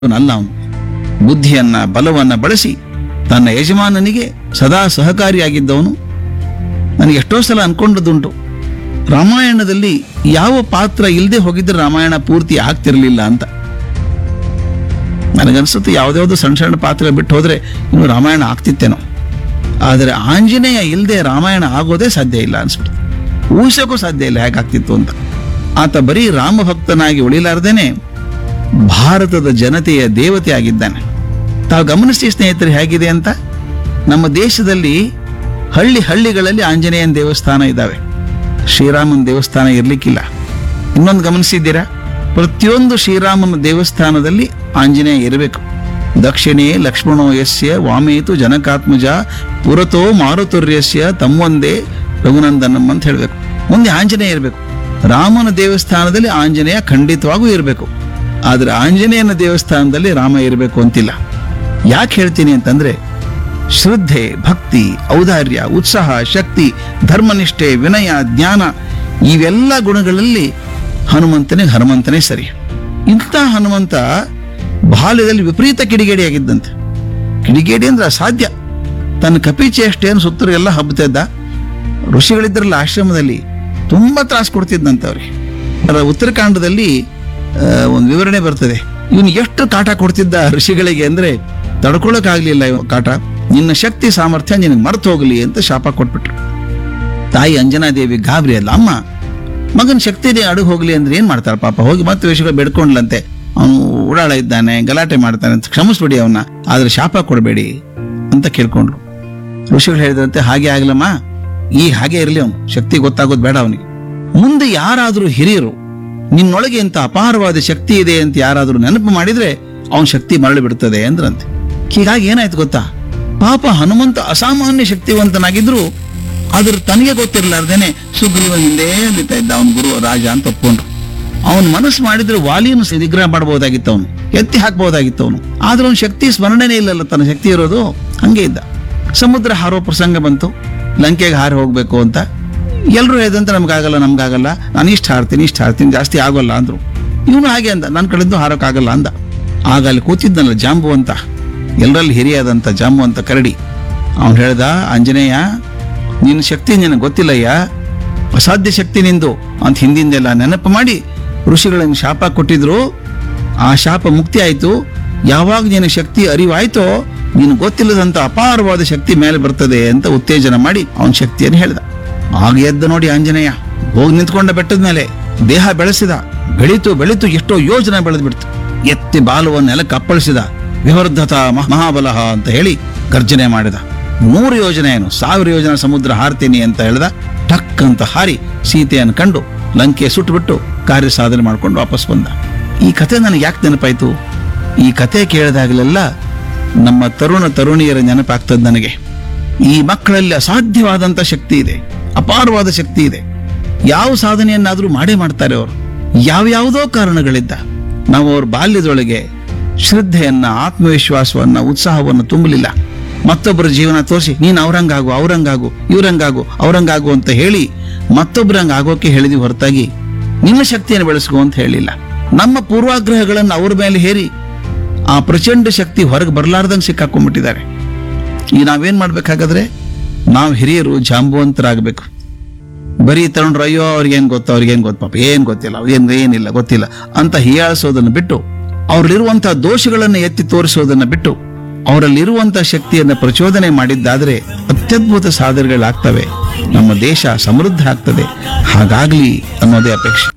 ಅಲ್ಲ ಅವನು ಬುದ್ಧಿಯನ್ನ ಬಲವನ್ನ ಬಳಸಿ ತನ್ನ ಯಜಮಾನನಿಗೆ ಸದಾ ಸಹಕಾರಿಯಾಗಿದ್ದವನು ನನಗೆ ಎಷ್ಟೋ ಸಲ ಅನ್ಕೊಂಡದ್ದುಂಟು ರಾಮಾಯಣದಲ್ಲಿ ಯಾವ ಪಾತ್ರ ಇಲ್ಲದೆ ಹೋಗಿದ್ರೆ ರಾಮಾಯಣ ಪೂರ್ತಿ ಆಗ್ತಿರ್ಲಿಲ್ಲ ಅಂತ ನನಗನ್ಸುತ್ತೆ ಯಾವುದ್ಯಾವುದೋ ಸಣ್ಣ ಸಣ್ಣ ಪಾತ್ರ ಬಿಟ್ಟು ಹೋದ್ರೆ ಇನ್ನು ರಾಮಾಯಣ ಆಗ್ತಿತ್ತೇನೋ ಆದರೆ ಆಂಜನೇಯ ಇಲ್ಲದೆ ರಾಮಾಯಣ ಆಗೋದೇ ಸಾಧ್ಯ ಇಲ್ಲ ಅನ್ಸ್ಬಿಡ್ತು ಊಹಿಸೋಕ್ಕೂ ಸಾಧ್ಯ ಇಲ್ಲ ಹೇಗಾಗ್ತಿತ್ತು ಅಂತ ಆತ ಬರೀ ರಾಮಭಕ್ತನಾಗಿ ಉಳಿಲಾರ್ದೇನೆ ಭಾರತದ ಜನತೆಯ ದೇವತೆ ಆಗಿದ್ದಾನೆ ತಾವು ಗಮನಿಸಿ ಸ್ನೇಹಿತರೆ ಹೇಗಿದೆ ಅಂತ ನಮ್ಮ ದೇಶದಲ್ಲಿ ಹಳ್ಳಿ ಹಳ್ಳಿಗಳಲ್ಲಿ ಆಂಜನೇಯನ ದೇವಸ್ಥಾನ ಇದ್ದಾವೆ ಶ್ರೀರಾಮನ ದೇವಸ್ಥಾನ ಇರ್ಲಿಕ್ಕಿಲ್ಲ ಇನ್ನೊಂದು ಗಮನಿಸಿದ್ದೀರಾ ಪ್ರತಿಯೊಂದು ಶ್ರೀರಾಮನ ದೇವಸ್ಥಾನದಲ್ಲಿ ಆಂಜನೇಯ ಇರಬೇಕು ದಕ್ಷಿಣೇ ಲಕ್ಷ್ಮಣೋ ಯಸ್ಯ ವಾಮೇತು ಜನಕಾತ್ಮಜ ಪುರತೋ ಮಾರುತುರ್ಯಸ್ಯ ತಮ್ಮೊಂದೇ ರಘುನಂದನಂ ಅಂತ ಹೇಳಬೇಕು ಮುಂದೆ ಆಂಜನೇಯ ಇರಬೇಕು ರಾಮನ ದೇವಸ್ಥಾನದಲ್ಲಿ ಆಂಜನೇಯ ಖಂಡಿತವಾಗೂ ಇರಬೇಕು ಆದರೆ ಆಂಜನೇಯನ ದೇವಸ್ಥಾನದಲ್ಲಿ ರಾಮ ಇರಬೇಕು ಅಂತಿಲ್ಲ ಯಾಕೆ ಹೇಳ್ತೀನಿ ಅಂತಂದ್ರೆ ಶ್ರದ್ಧೆ ಭಕ್ತಿ ಔದಾರ್ಯ ಉತ್ಸಾಹ ಶಕ್ತಿ ಧರ್ಮನಿಷ್ಠೆ ವಿನಯ ಜ್ಞಾನ ಇವೆಲ್ಲ ಗುಣಗಳಲ್ಲಿ ಹನುಮಂತನೇ ಹನುಮಂತನೇ ಸರಿ ಇಂಥ ಹನುಮಂತ ಬಾಲ್ಯದಲ್ಲಿ ವಿಪರೀತ ಕಿಡಿಗೇಡಿಯಾಗಿದ್ದಂತೆ ಕಿಡಿಗೇಡಿ ಅಂದ್ರೆ ಅಸಾಧ್ಯ ತನ್ನ ಕಪಿಚೇಷ್ಟೇನು ಸುತ್ತರು ಎಲ್ಲ ಹಬ್ಬತಾ ಇದ್ದ ಋಷಿಗಳಿದ್ರಲ್ಲ ಆಶ್ರಮದಲ್ಲಿ ತುಂಬಾ ತ್ರಾಸ ಕೊಡ್ತಿದ್ದಂತೆ ಅವ್ರಿಗೆ ಅದರ ಉತ್ತರಕಾಂಡದಲ್ಲಿ ಆ, ಒಂದು ವಿವರಣೆ ಬರ್ತದೆ ಇವನು ಎಷ್ಟು ಕಾಟ ಕೊಡ್ತಿದ್ದ ಋಷಿಗಳಿಗೆ ಅಂದ್ರೆ ತಡ್ಕೊಳಕ್ಕಾಗ್ಲಿಲ್ಲ ಇವ ಕಾಟ ನಿನ್ನ ಶಕ್ತಿ ಸಾಮರ್ಥ್ಯ ನಿನಗೆ ಮರೆತು ಹೋಗಲಿ ಅಂತ ಶಾಪ ಕೊಟ್ಬಿಟ್ರು ತಾಯಿ ಅಂಜನಾದೇವಿ ಗಾಬರಿ ಅಲ್ಲ ಅಮ್ಮ ಮಗನ ಶಕ್ತಿನೇ ಅಡುಗೆ ಹೋಗ್ಲಿ ಅಂದ್ರೆ ಏನ್ ಮಾಡ್ತಾರ ಪಾಪ ಹೋಗಿ ಮತ್ತೆ ವಿಷಯಗಳು ಬೆಡ್ಕೊಂಡ್ಲಂತೆ ಅವನು ಓಡಾಳ ಇದ್ದಾನೆ ಗಲಾಟೆ ಮಾಡ್ತಾನೆ ಅಂತ ಕ್ಷಮಿಸ್ಬಿಡಿ ಅವನ್ನ ಆದ್ರೆ ಶಾಪ ಕೊಡಬೇಡಿ ಅಂತ ಕೇಳ್ಕೊಂಡ್ರು ಋಷಿಗಳು ಹೇಳಿದಂತೆ ಹಾಗೆ ಆಗ್ಲಮ್ಮ ಈ ಹಾಗೆ ಇರಲಿ ಅವನು ಶಕ್ತಿ ಗೊತ್ತಾಗೋದು ಬೇಡ ಅವನಿಗೆ ಮುಂದೆ ಯಾರಾದರೂ ಹಿರಿಯರು ನಿನ್ನೊಳಗೆ ಇಂಥ ಅಪಾರವಾದ ಶಕ್ತಿ ಇದೆ ಅಂತ ಯಾರಾದರೂ ನೆನಪು ಮಾಡಿದ್ರೆ ಅವನ ಶಕ್ತಿ ಮರಳಿ ಬಿಡ್ತದೆ ಅಂದ್ರಂತೆ ಹೀಗಾಗಿ ಏನಾಯ್ತು ಗೊತ್ತಾ ಪಾಪ ಹನುಮಂತ ಅಸಾಮಾನ್ಯ ಶಕ್ತಿವಂತನಾಗಿದ್ರು ಆದ್ರೆ ತನಗೆ ಗೊತ್ತಿರಲಾರ್ದೇನೆ ಸುಗ್ರೀವ ಹಿಂದೆ ನಿಂತ ಇದ್ದ ಅವನ ಗುರು ರಾಜ ಅಂತ ಒಪ್ಕೊಂಡ್ರು ಅವನ ಮನಸ್ಸು ಮಾಡಿದ್ರೆ ವಾಲಿಯನ್ನು ಸ- ನಿಗ್ರಹ ಮಾಡಬಹುದಾಗಿತ್ತು ಅವನು ಎತ್ತಿ ಹಾಕಬಹುದಾಗಿತ್ತು ಅವನು ಆದ್ರೆ ಅವನ ಶಕ್ತಿ ಸ್ಮರಣೆನೇ ಇಲ್ಲಲ್ಲ ತನ್ನ ಶಕ್ತಿ ಇರೋದು ಹಂಗೆ ಇದ್ದ ಸಮುದ್ರ ಹಾರೋ ಪ್ರಸಂಗ ಬಂತು ಲಂಕೆಗೆ ಹಾರಿ ಹೋಗ್ಬೇಕು ಅಂತ ಎಲ್ಲರೂ ಹೇಳಿದಂತೆ ನಮ್ಗಾಗಲ್ಲ ನಮ್ಗಾಗಲ್ಲ ನಾನು ಇಷ್ಟ ಹಾರ್ತೀನಿ ಇಷ್ಟ ಹಾರ್ತೀನಿ ಜಾಸ್ತಿ ಆಗೋಲ್ಲ ಅಂದ್ರು ಇವನು ಹಾಗೆ ಅಂದ ನನ್ನ ಕಡೆಯಿಂದ ಹಾರೋಕ್ಕಾಗಲ್ಲ ಅಂದ ಆಗ ಅಲ್ಲಿ ಕೂತಿದ್ನಲ್ಲ ಜಾಂಬು ಅಂತ ಎಲ್ಲರಲ್ಲಿ ಹಿರಿಯಾದಂಥ ಜಾಂಬು ಅಂತ ಕರಡಿ ಅವನು ಹೇಳ್ದ ಆಂಜನೇಯ ನಿನ್ನ ಶಕ್ತಿ ನಿನಗೆ ಗೊತ್ತಿಲ್ಲಯ್ಯ ಅಸಾಧ್ಯ ಶಕ್ತಿ ನಿಂದು ಅಂತ ಹಿಂದಿಂದೆಲ್ಲ ನೆನಪು ಮಾಡಿ ಋಷಿಗಳನ್ನು ಶಾಪ ಕೊಟ್ಟಿದ್ರು ಆ ಶಾಪ ಮುಕ್ತಿ ಆಯ್ತು ಯಾವಾಗ ನಿನ್ನ ಶಕ್ತಿ ಅರಿವಾಯ್ತೋ ನೀನು ಗೊತ್ತಿಲ್ಲದಂತ ಅಪಾರವಾದ ಶಕ್ತಿ ಮೇಲೆ ಬರ್ತದೆ ಅಂತ ಉತ್ತೇಜನ ಮಾಡಿ ಅವನ ಶಕ್ತಿಯನ್ನು ಹೇಳ್ದ ಆಗ ಎದ್ದ ನೋಡಿ ಆಂಜನೇಯ ಹೋಗಿ ನಿಂತ್ಕೊಂಡ ಬೆಟ್ಟದ ಮೇಲೆ ದೇಹ ಬೆಳೆಸಿದ ಬೆಳೀತು ಬೆಳೀತು ಎಷ್ಟೋ ಯೋಜನೆ ಬೆಳೆದು ಬಿಡ್ತು ಎತ್ತಿ ಬಾಲವನ್ನು ನೆಲಕ್ಕೆ ಅಪ್ಪಳಿಸಿದ ವಿವರ್ಧತ ಮಹ- ಮಹಾಬಲಃ ಅಂತ ಹೇಳಿ ಗರ್ಜನೆ ಮಾಡಿದ ನೂರು ಯೋಜನೆ ಏನು ಸಾವಿರ ಯೋಜನೆ ಸಮುದ್ರ ಹಾರ್ತೀನಿ ಅಂತ ಹೇಳ್ದ ಟಕ್ ಅಂತ ಹಾರಿ ಸೀತೆಯನ್ನು ಕಂಡು ಲಂಕೆ ಸುಟ್ಟುಬಿಟ್ಟು ಕಾರ್ಯ ಸಾಧನೆ ಮಾಡ್ಕೊಂಡು ವಾಪಸ್ ಬಂದ ಈ ಕತೆ ನನಗೆ ಯಾಕೆ ನೆನಪಾಯ್ತು ಈ ಕತೆ ಕೇಳಿದಾಗಲೆಲ್ಲ ನಮ್ಮ ತರುಣ ತರುಣಿಯರ ನೆನಪಾಗ್ತದೆ ನನಗೆ ಈ ಮಕ್ಕಳಲ್ಲಿ ಅಸಾಧ್ಯವಾದಂತ ಶಕ್ತಿ ಇದೆ ಅಪಾರವಾದ ಶಕ್ತಿ ಇದೆ ಯಾವ ಸಾಧನೆಯನ್ನಾದರೂ ಮಾಡೇ ಮಾಡ್ತಾರೆ ಅವರು ಯಾವ್ಯಾವುದೋ ಕಾರಣಗಳಿದ್ದ ನಾವು ಅವ್ರ ಬಾಲ್ಯದೊಳಗೆ ಶ್ರದ್ಧೆಯನ್ನ ಆತ್ಮವಿಶ್ವಾಸವನ್ನ ಉತ್ಸಾಹವನ್ನು ತುಂಬಲಿಲ್ಲ ಮತ್ತೊಬ್ಬರ ಜೀವನ ತೋರಿಸಿ ನೀನು ಅವ್ರಂಗಾಗು ಅವ್ರಂಗಾಗು ಇವ್ರಂಗಾಗು ಅವ್ರಂಗಾಗು ಅಂತ ಹೇಳಿ ಮತ್ತೊಬ್ಬರಂಗ ಆಗೋಕೆ ಹೇಳಿದ್ವಿ ಹೊರತಾಗಿ ನಿನ್ನ ಶಕ್ತಿಯನ್ನು ಬೆಳೆಸ್ಕೊ ಅಂತ ಹೇಳಿಲ್ಲ ನಮ್ಮ ಪೂರ್ವಾಗ್ರಹಗಳನ್ನು ಅವ್ರ ಮೇಲೆ ಹೇರಿ ಆ ಪ್ರಚಂಡ ಶಕ್ತಿ ಹೊರಗೆ ಬರಲಾರ್ದಂಗೆ ಸಿಕ್ಕಾಕೊಂಡ್ಬಿಟ್ಟಿದ್ದಾರೆ ಈಗ ನಾವೇನ್ ಮಾಡ್ಬೇಕಾಗಾದ್ರೆ ನಾವು ಹಿರಿಯರು ಜಾಂಬುವಂತರಾಗಬೇಕು ಬರೀ ತಗೊಂಡ್ರು ಅಯ್ಯೋ ಅವ್ರಿಗೇನ್ ಗೊತ್ತು ಅವ್ರಿಗೇನ್ ಗೊತ್ತು ಪಾಪ ಏನ್ ಗೊತ್ತಿಲ್ಲ ಏನ್ ಏನಿಲ್ಲ ಗೊತ್ತಿಲ್ಲ ಅಂತ ಹೀಯಾಳಿಸೋದನ್ನ ಬಿಟ್ಟು ಅವ್ರಲ್ಲಿರುವಂತಹ ದೋಷಗಳನ್ನು ಎತ್ತಿ ತೋರಿಸೋದನ್ನ ಬಿಟ್ಟು ಅವರಲ್ಲಿರುವಂತಹ ಶಕ್ತಿಯನ್ನ ಪ್ರಚೋದನೆ ಮಾಡಿದ್ದಾದ್ರೆ ಅತ್ಯದ್ಭುತ ಸಾಧನೆಗಳಾಗ್ತವೆ ನಮ್ಮ ದೇಶ ಸಮೃದ್ಧ ಆಗ್ತದೆ ಹಾಗಾಗ್ಲಿ ಅನ್ನೋದೇ ಅಪೇಕ್ಷೆ